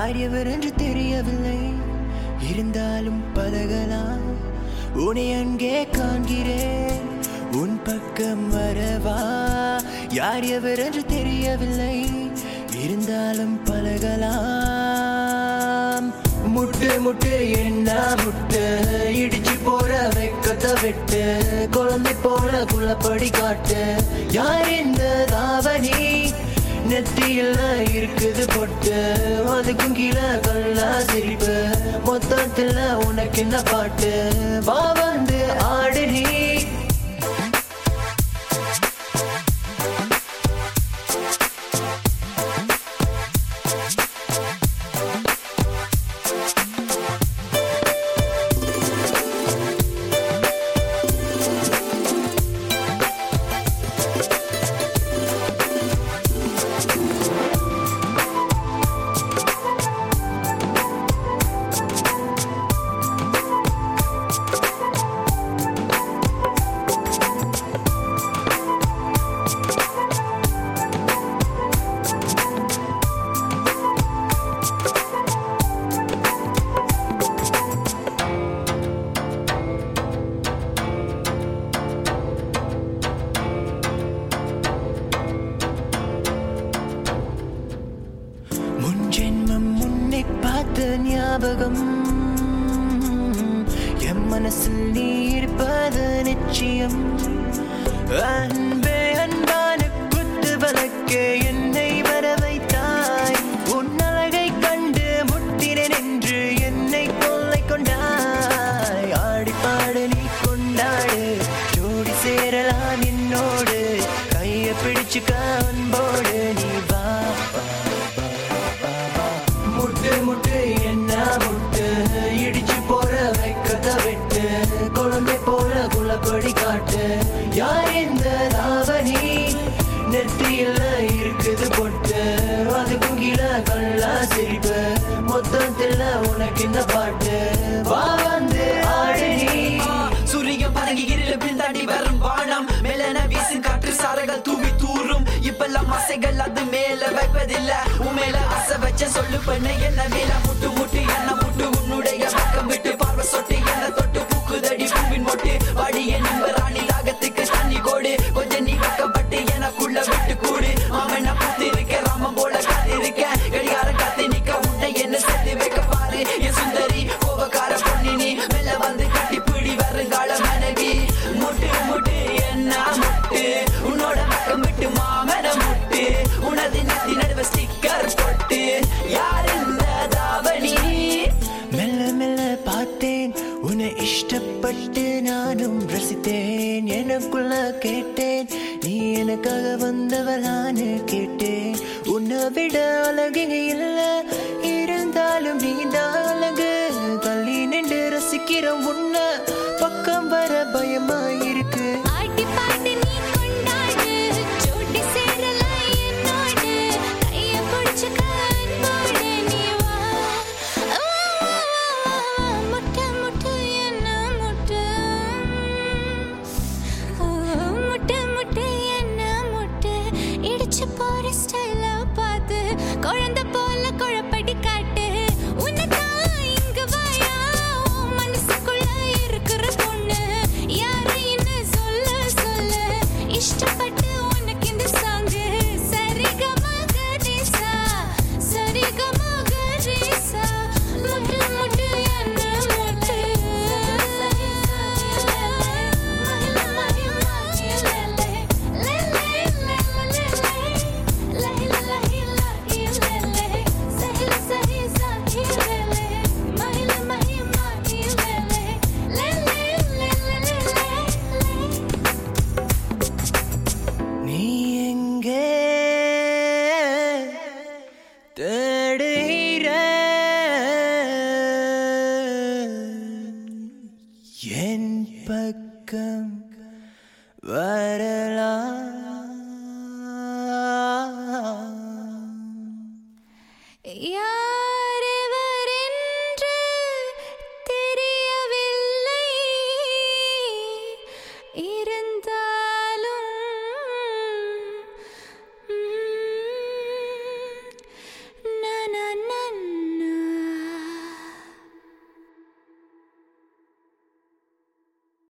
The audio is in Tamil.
யார் எவர் என்று தெரியவில்லை இருந்தாலும் பழகலாம் உன்னை அங்கே காண்கிறேன் உன் பக்கம் வரவா யார் எவர் என்று தெரியவில்லை இருந்தாலும் பழகலாம் முட்டு முட்டு என்ன முட்டு இடிச்சு போற வெக்கத்தை விட்டு குழந்தை போல குள்ளப்படி காட்டு யார் இந்த தாவணி நெத்தியில இருக்குது பொட்டு அதுக்கும் கீழே கல்லா சிரிப்பு மொத்தத்துல உனக்கு என்ன பாட்டு வா வந்து ஆடு நீ முன் ஜென்மம் முன்னை பார்த்த ஞாபகம் என் மனசில் நீ இருப்பது நிச்சயம் அன்பே அன்பான குத்து வழக்கே என்னை வர வைத்தாய் உன் அழகை கண்டு முட்டினேன் என்று என்னை கொள்ளை கொண்டாய் ஆடி பாடு நீ கொண்டாடு ஜோடி சேரலாம் என்னோடு கையை பிடிச்சுக்க அன்போடு நீ வா முட்டு முட்டு என்ன முட்டு இடிச்சு போற வைக்கத விட்டு குழந்தை போல குலப்படி காட்டு யார் இந்த தாவணி நெத்தியில இருக்குது பொட்டு அதுக்கும் கீழே கல்லா சிரிப்பு மொத்தத்துல உனக்கு இந்த பாட்டு வா வந்து ஆடு நீ சூரியன் பதங்கி இருளில் தாண்டி வரும் வானம் மேலன வீசும் காற்று சாரங்கள் தூவி தூரும் இப்பெல்லாம் அசைகள் அது மேல வைப்பதில்ல உன் மேல ஆசை வச்ச சொல்லு பண்ண என்ன மேல முட்டு முட்டு என்ன முட்டு உன்னுடைய பக்கம் விட்டு பார்வை சொட்டு என்ன தொட்டு பூக்குதடி பூவின் மொட்டு வாடி என் ராணி தாகத்துக்கு தண்ணி கோடு கொஞ்சம் நீ வெக்கப்பட்டு எனக்குள்ள விட்டு கூடு மாமன் நான் புத்து இருக்க ராமன் போல காத்திருக்க கடிகார காத்து நிக்க உன்னை என்ன சேர்த்து வைக்க பாரு என் சுந்தரி கோபக்கார பொண்ணு நீ மெல்ல வந்து கட்டி பிடி வருங்கால மனைவி முட்டு முட்டு என்ன முட்டு உன்னோட பக்கம் விட்டு மாமன முட்டு உனது நெத்தி நடுவ ஸ்டிக்கர் போட்டு யார் இந்த தாவணி மெல்ல மெல்ல பார்த்தேன் உன்னை இஷ்டப்பட்டு நானும் ரசித்தேன் எனக்குள்ள கேட்டேன் நீ எனக்காக வந்தவளான்னு கேட்டேன் உன்னை விட அழகு இல்ல இருந்தாலும் நீ தான் அழகு தள்ளி நின்று ரசிக்கிற உன்னை பக்கம் வர பயமா இருக்கு ஆட்டி பாட்டு நீ கொண்டாடு ஜோடி சேரலாம் என்னோடு கைய பிடிச்சுக்க அன்போடு நீ வா வா, வா, வா, முட்டை முட்டை என்ன முட்டை ஓ, முட்டை முட்டை என்ன முட்டை இடிச்சு போற ஸ்டைல பார்த்து குழந்தை போல குழப்படி காட்டு உன்னை தான் இங்க வாயா உன் மனசுக்குள்ள இருக்கிற பொண்ணு யாரைன்னு சொல்ல சொல்ல இஷ்டப்பட்டு உனக்கு இந்த சாங்கு சரிகமகரிசா சரிகமகரிசா முட்டு முட்டு என்ன முட்டு நீ எங்கே தேடுகிற என் பக்கம் வரலாம்